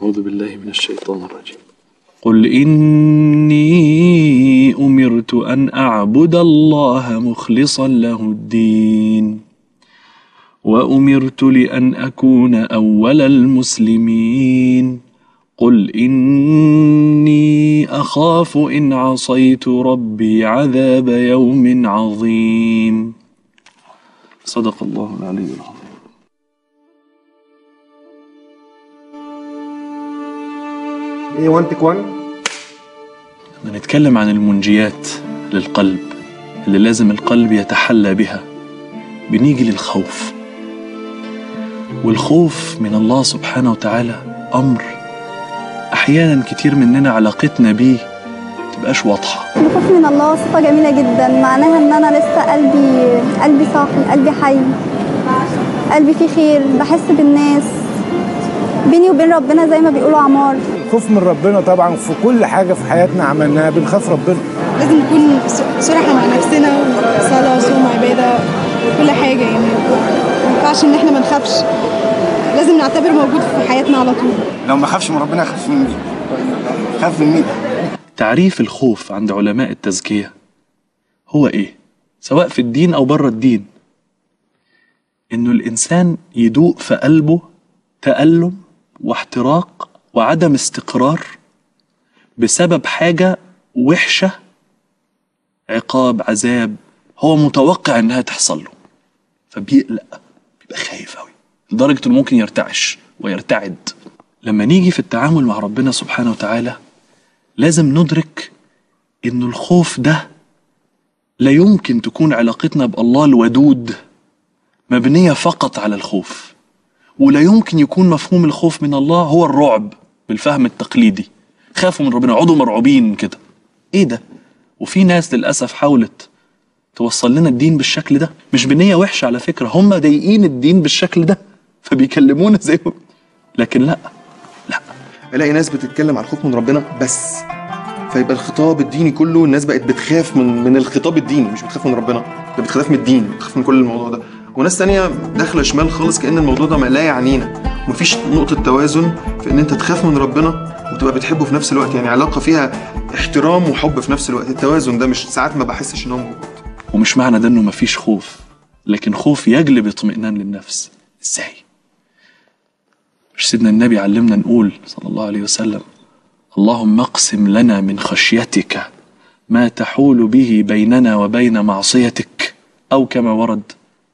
أعوذ بالله من الشيطان الرجيم قل إني أمرت أن أعبد الله مخلصا له الدين وأمرت لأن أكون أول المسلمين قل إني أخاف إن عصيت ربي عذاب يوم عظيم صدق الله العلي العظيم ايه 1 تك 1 نتكلم عن المنجيات للقلب اللي لازم القلب يتحلى بها بنيجي للخوف والخوف من الله سبحانه وتعالى أمر أحيانا كتير مننا علاقتنا بيه متبقاش واضحة الخوف من الله صفة جميلة جدا معناها ان انا لسه قلبي قلبي صاحي قلبي حي قلبي فيه خير بحس بالناس بيني وبين ربنا زي ما بيقولوا عمار الخوف من ربنا طبعا في كل حاجه في حياتنا عملناها بنخاف ربنا لازم نكون س- صراحة مع نفسنا صلاة صوم عبادة كل حاجة يعني ما ينفعش إن إحنا ما نخافش لازم نعتبر موجود في حياتنا على طول لو ما خافش من ربنا اخاف من مين؟ خاف من مين؟ تعريف الخوف عند علماء التزكية هو إيه؟ سواء في الدين أو بره الدين إنه الإنسان يدوق في قلبه تألم واحتراق وعدم استقرار بسبب حاجة وحشة عقاب عذاب هو متوقع إنها تحصل له فبيقلق بيبقى خايف أوي لدرجة إنه ممكن يرتعش ويرتعد لما نيجي في التعامل مع ربنا سبحانه وتعالى لازم ندرك إن الخوف ده لا يمكن تكون علاقتنا بالله الودود مبنية فقط على الخوف ولا يمكن يكون مفهوم الخوف من الله هو الرعب بالفهم التقليدي خافوا من ربنا عضوا مرعوبين كده ايه ده وفي ناس للأسف حاولت توصل لنا الدين بالشكل ده مش بنية وحشة على فكرة هم ضايقين الدين بالشكل ده فبيكلمونا زيهم لكن لا الاقي ناس بتتكلم عن الخوف من ربنا بس فيبقى الخطاب الديني كله الناس بقت بتخاف من من الخطاب الديني مش بتخاف من ربنا ده بتخاف من الدين بتخاف من كل الموضوع ده وناس تانية داخلة شمال خالص كأن الموضوع ده ما لا يعنينا ومفيش نقطة توازن في إن أنت تخاف من ربنا وتبقى بتحبه في نفس الوقت يعني علاقة فيها احترام وحب في نفس الوقت التوازن ده مش ساعات ما بحسش إن هو موجود ومش معنى ده انه مفيش خوف لكن خوف يجلب اطمئنان للنفس ازاي مش سيدنا النبي علمنا نقول صلى الله عليه وسلم اللهم اقسم لنا من خشيتك ما تحول به بيننا وبين معصيتك او كما ورد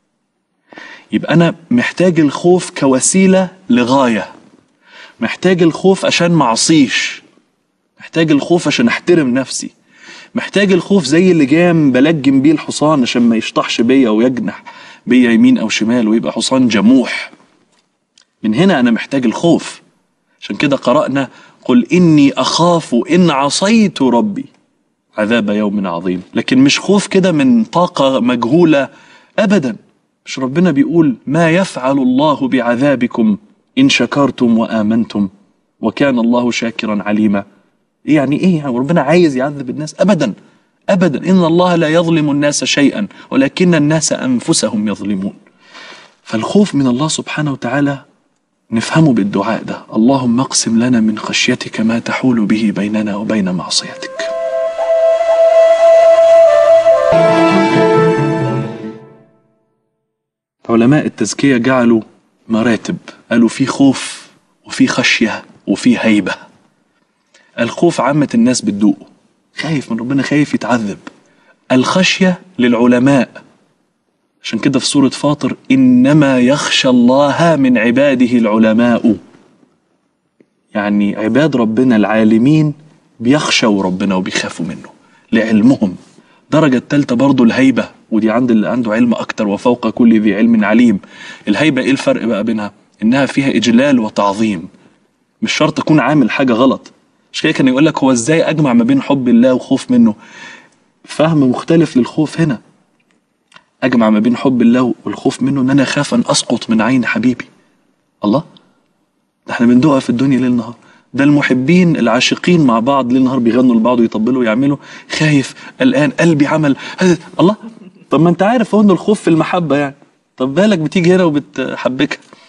يبقى انا محتاج الخوف كوسيله لغايه محتاج الخوف عشان معصيش محتاج الخوف عشان احترم نفسي محتاج الخوف زي اللي جام بلجم بيه الحصان عشان ما يشطحش بيا ويجنح بيا يمين او شمال ويبقى حصان جموح من هنا انا محتاج الخوف عشان كده قرأنا قل إني أخاف إن عصيت ربي عذاب يوم عظيم لكن مش خوف كده من طاقة مجهولة أبدا مش ربنا بيقول ما يفعل الله بعذابكم إن شكرتم وآمنتم وكان الله شاكرا عليما إيه يعني إيه يعني ربنا عايز يعذب الناس أبدا أبدا إن الله لا يظلم الناس شيئا ولكن الناس أنفسهم يظلمون فالخوف من الله سبحانه وتعالى نفهمه بالدعاء ده اللهم اقسم لنا من خشيتك ما تحول به بيننا وبين معصيتك علماء التزكية جعلوا مراتب قالوا في خوف وفي خشية وفي هيبة الخوف عامة الناس بتدوقه خايف من ربنا خايف يتعذب الخشية للعلماء عشان كده في سورة فاطر إنما يخشى الله من عباده العلماء يعني عباد ربنا العالمين بيخشوا ربنا وبيخافوا منه لعلمهم درجة التالتة برضو الهيبة ودي عند اللي عنده علم أكتر وفوق كل ذي علم عليم الهيبة إيه الفرق بقى بينها إنها فيها إجلال وتعظيم مش شرط أكون عامل حاجة غلط مش كده كان يقول لك هو إزاي أجمع ما بين حب الله وخوف منه فهم مختلف للخوف هنا اجمع ما بين حب الله والخوف منه ان انا اخاف ان اسقط من عين حبيبي الله ده احنا بندوقها في الدنيا ليل نهار ده المحبين العاشقين مع بعض ليل نهار بيغنوا لبعض ويطبلوا ويعملوا خايف الان قلبي عمل هذا الله طب ما انت عارف هو ان الخوف في المحبه يعني طب بالك بتيجي هنا وبتحبكها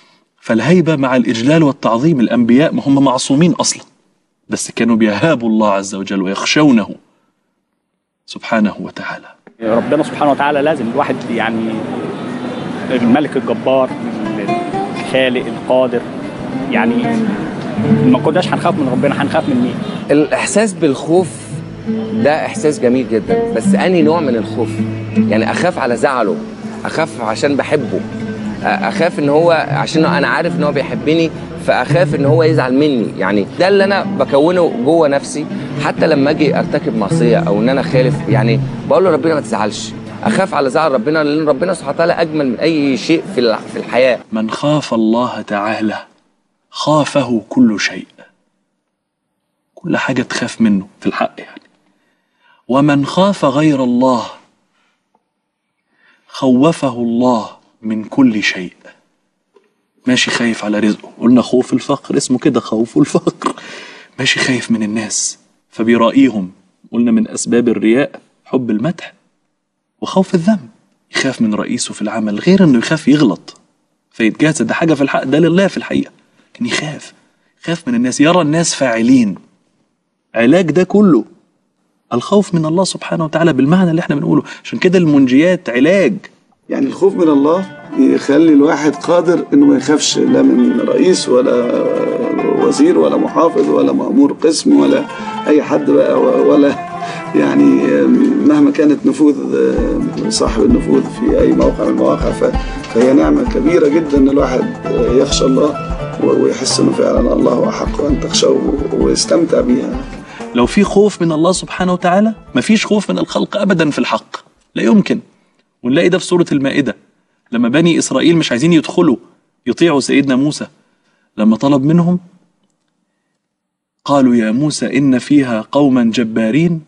فالهيبة مع الإجلال والتعظيم الأنبياء ما هم معصومين أصلا بس كانوا بيهابوا الله عز وجل ويخشونه سبحانه وتعالى ربنا سبحانه وتعالى لازم الواحد يعني الملك الجبار الخالق القادر يعني ما كناش هنخاف من ربنا هنخاف من مين الإحساس بالخوف ده إحساس جميل جدا بس أنهي نوع من الخوف يعني أخاف على زعله أخاف عشان بحبه أخاف إن هو عشان أنا عارف إن هو بيحبني فأخاف إن هو يزعل مني يعني ده اللي أنا بكونه جوه نفسي حتى لما أجي أرتكب معصية أو إن أنا خالف يعني بقول له ربنا ما تزعلش أخاف على زعل ربنا لأن ربنا سبحانه وتعالى أجمل من أي شيء في الع- في الحياة من خاف الله تعالى خافه كل شيء كل حاجة تخاف منه في الحق يعني ومن خاف غير الله خوفه الله من كل شيء ماشي خايف على رزقه قلنا خوف الفقر اسمه كده خوف الفقر ماشي خايف من الناس فبيرائيهم قلنا من أسباب الرياء حب المدح وخوف الذنب يخاف من رئيسه في العمل غير انه يخاف يغلط فيتجازى ده حاجه في الحق ده لله في الحقيقه كان يخاف يخاف من الناس يرى الناس فاعلين علاج ده كله الخوف من الله سبحانه وتعالى بالمعنى اللي احنا بنقوله عشان كده المنجيات علاج يعني الخوف من الله يخلي الواحد قادر انه ما يخافش لا من رئيس ولا وزير ولا محافظ ولا مأمور قسم ولا اي حد بقى ولا يعني مهما كانت نفوذ صاحب النفوذ في اي موقع من المواقع ف- فهي نعمه كبيره جدا ان الواحد يخشى الله ويحس انه فعلا الله احق ان تخشوه ويستمتع بيها لو في خوف من الله سبحانه وتعالى مفيش خوف من الخلق ابدا في الحق لا يمكن ونلاقي ده في سوره المائده لما بني اسرائيل مش عايزين يدخلوا يطيعوا سيدنا موسى لما طلب منهم قالوا يا موسى ان فيها قوما جبارين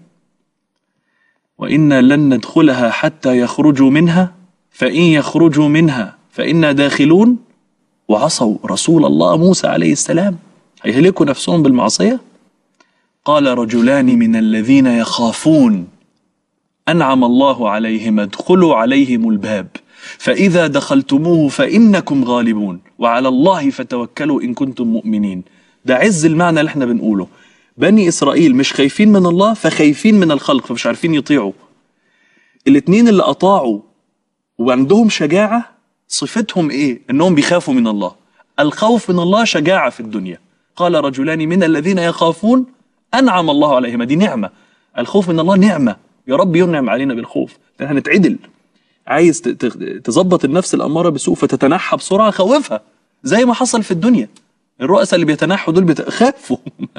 وانا لن ندخلها حتى يخرجوا منها فان يخرجوا منها فانا داخلون وعصوا رسول الله موسى عليه السلام هيهلكوا نفسهم بالمعصيه قال رجلان من الذين يخافون انعم الله عليهم ادخلوا عليهم الباب فاذا دخلتموه فانكم غالبون وعلى الله فتوكلوا ان كنتم مؤمنين ده عز المعنى اللي احنا بنقوله بني اسرائيل مش خايفين من الله فخايفين من الخلق فمش عارفين يطيعوا الاتنين اللي اطاعوا وعندهم شجاعه صفتهم ايه انهم بيخافوا من الله الخوف من الله شجاعه في الدنيا قال رجلان من الذين يخافون انعم الله عليهما دي نعمه الخوف من الله نعمه يا رب ينعم علينا بالخوف لان هنتعدل عايز ت- ت- تظبط النفس الاماره بسوء فتتنحى بسرعه خوفها زي ما حصل في الدنيا الرؤساء اللي بيتنحوا دول بيخافوا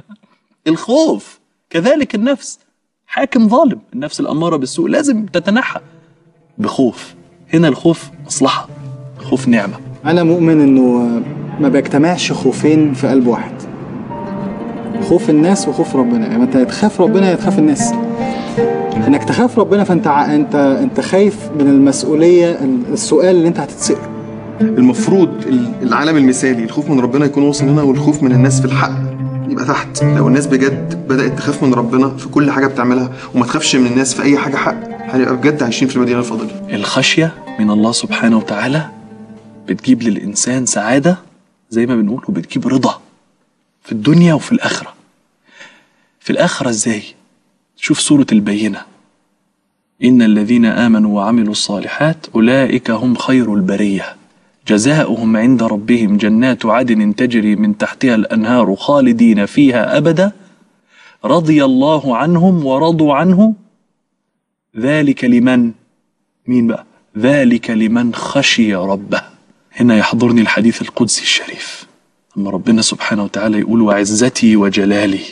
الخوف كذلك النفس حاكم ظالم النفس الاماره بالسوء لازم تتنحى بخوف هنا الخوف مصلحه خوف نعمه أنا مؤمن إنه ما بيجتمعش خوفين في قلب واحد خوف الناس وخوف ربنا يعني انت تخاف ربنا يا تخاف الناس انك تخاف ربنا فانت ع- انت انت خايف من المسؤوليه السؤال اللي انت هتتسال المفروض ال- العالم المثالي الخوف من ربنا يكون وصل هنا والخوف من الناس في الحق يبقى تحت لو الناس بجد بدأت تخاف من ربنا في كل حاجة بتعملها وما تخافش من الناس في أي حاجة حق هنبقى بجد عايشين في المدينة الفاضلة الخشية من الله سبحانه وتعالى بتجيب للإنسان سعادة زي ما بنقول وبتجيب رضا في الدنيا وفي الآخرة في الآخرة إزاي؟ شوف سورة البينة إن الذين آمنوا وعملوا الصالحات أولئك هم خير البرية جزاؤهم عند ربهم جنات عدن تجري من تحتها الأنهار خالدين فيها أبدا رضي الله عنهم ورضوا عنه ذلك لمن مين بقى ذلك لمن خشي ربه هنا يحضرني الحديث القدسي الشريف أما ربنا سبحانه وتعالى يقول وعزتي وجلالي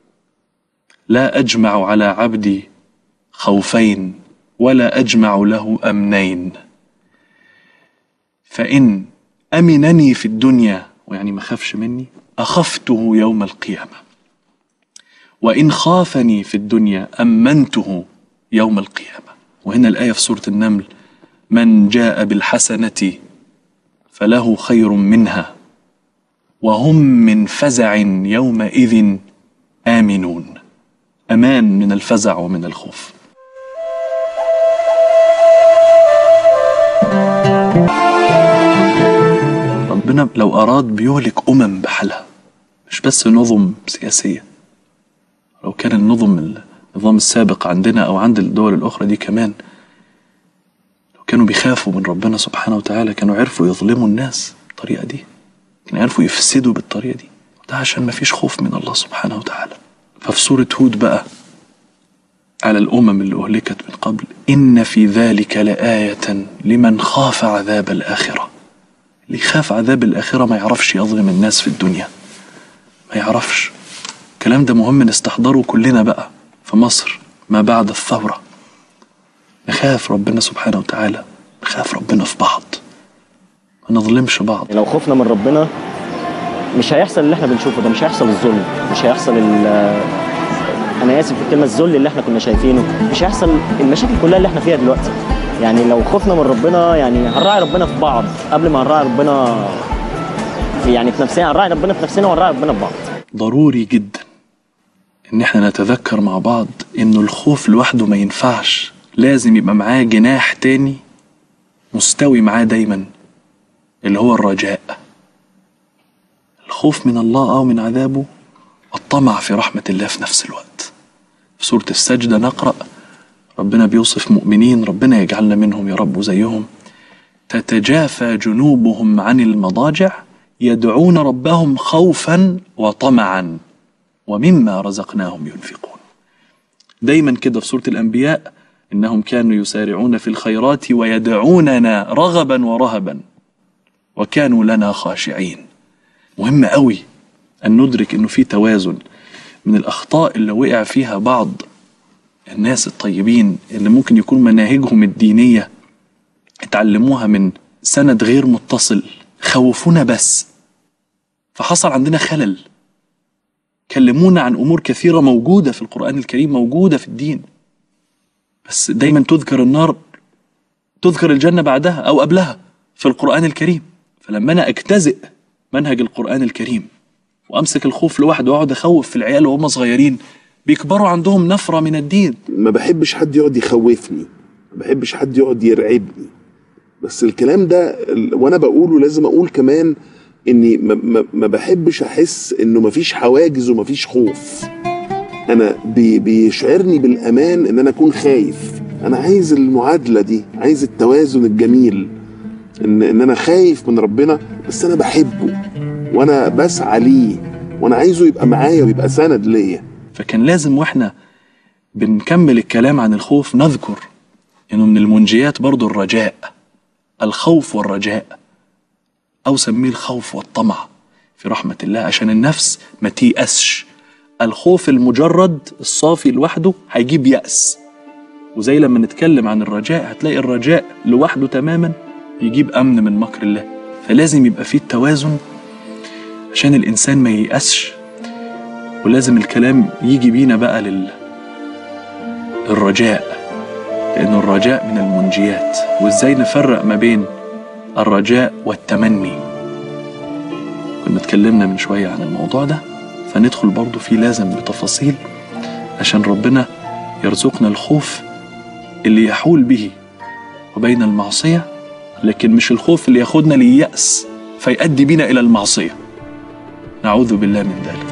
لا أجمع على عبدي خوفين ولا أجمع له أمنين فإن أمنني في الدنيا ويعني ما خافش مني أخفته يوم القيامة وإن خافني في الدنيا أمنته يوم القيامة وهنا الآية في سورة النمل من جاء بالحسنة فله خير منها وهم من فزع يومئذ آمنون أمان من الفزع ومن الخوف ربنا ربنا لو أراد بيهلك أمم بحالها مش بس نظم سياسية لو كان النظم النظام السابق عندنا أو عند الدول الأخرى دي كمان لو كانوا بيخافوا من ربنا سبحانه وتعالى كانوا عرفوا يظلموا الناس بالطريقة دي كانوا عرفوا يفسدوا بالطريقة دي ده عشان ما فيش خوف من الله سبحانه وتعالى ففي سورة هود بقى على الأمم اللي أهلكت من قبل إن في ذلك لآية لمن خاف عذاب الآخرة اللي يخاف عذاب الآخرة ما يعرفش يظلم الناس في الدنيا ما يعرفش الكلام ده مهم نستحضره كلنا بقى في مصر ما بعد الثورة نخاف ربنا سبحانه وتعالى نخاف ربنا في بعض ما نظلمش بعض لو خفنا من ربنا مش هيحصل اللي احنا بنشوفه ده مش هيحصل الظلم مش هيحصل ال- انا اسف في الكلمه الذل اللي احنا كنا شايفينه مش هيحصل المشاكل كلها اللي احنا فيها دلوقتي يعني لو خفنا من ربنا يعني هنراعي ربنا في بعض قبل ما هنراعي ربنا في يعني في نفسنا هنراعي ربنا في نفسنا ونراعي ربنا في بعض ضروري جدا ان احنا نتذكر مع بعض انه الخوف لوحده ما ينفعش لازم يبقى معاه جناح تاني مستوي معاه دايما اللي هو الرجاء الخوف من الله او من عذابه والطمع في رحمة الله في نفس الوقت في سورة السجدة نقرأ ربنا بيوصف مؤمنين ربنا يجعلنا منهم يا رب وزيهم تتجافى جنوبهم عن المضاجع يدعون ربهم خوفا وطمعا ومما رزقناهم ينفقون دايما كده في سورة الأنبياء إنهم كانوا يسارعون في الخيرات ويدعوننا رغبا ورهبا وكانوا لنا خاشعين مهم قوي أن ندرك إنه في توازن من الأخطاء اللي وقع فيها بعض الناس الطيبين اللي ممكن يكون مناهجهم الدينية اتعلموها من سند غير متصل خوفونا بس فحصل عندنا خلل كلمونا عن امور كثيره موجوده في القران الكريم موجوده في الدين بس دايما تذكر النار تذكر الجنه بعدها او قبلها في القران الكريم فلما انا اجتزئ منهج القران الكريم وامسك الخوف لوحده واقعد اخوف في العيال وهم صغيرين بيكبروا عندهم نفره من الدين ما بحبش حد يقعد يخوفني ما بحبش حد يقعد يرعبني بس الكلام ده ال- وانا بقوله لازم اقول كمان اني ما, ما, ما بحبش احس انه مفيش حواجز ومفيش خوف انا بي بيشعرني بالامان ان انا اكون خايف انا عايز المعادله دي عايز التوازن الجميل ان ان انا خايف من ربنا بس انا بحبه وانا بسعى ليه وانا عايزه يبقى معايا ويبقى سند ليا فكان لازم واحنا بنكمل الكلام عن الخوف نذكر انه من المنجيات برضو الرجاء الخوف والرجاء او سميه الخوف والطمع في رحمة الله عشان النفس ما تيأسش الخوف المجرد الصافي لوحده هيجيب يأس وزي لما نتكلم عن الرجاء هتلاقي الرجاء لوحده تماما يجيب أمن من مكر الله فلازم يبقى فيه التوازن عشان الإنسان ما ييأسش ولازم الكلام يجي بينا بقى لل الرجاء لأن الرجاء من المنجيات وإزاي نفرق ما بين الرجاء والتمني كنا اتكلمنا من شوية عن الموضوع ده فندخل برضو فيه لازم بتفاصيل عشان ربنا يرزقنا الخوف اللي يحول به وبين المعصية لكن مش الخوف اللي ياخدنا لليأس فيؤدي بنا إلى المعصية نعوذ بالله من ذلك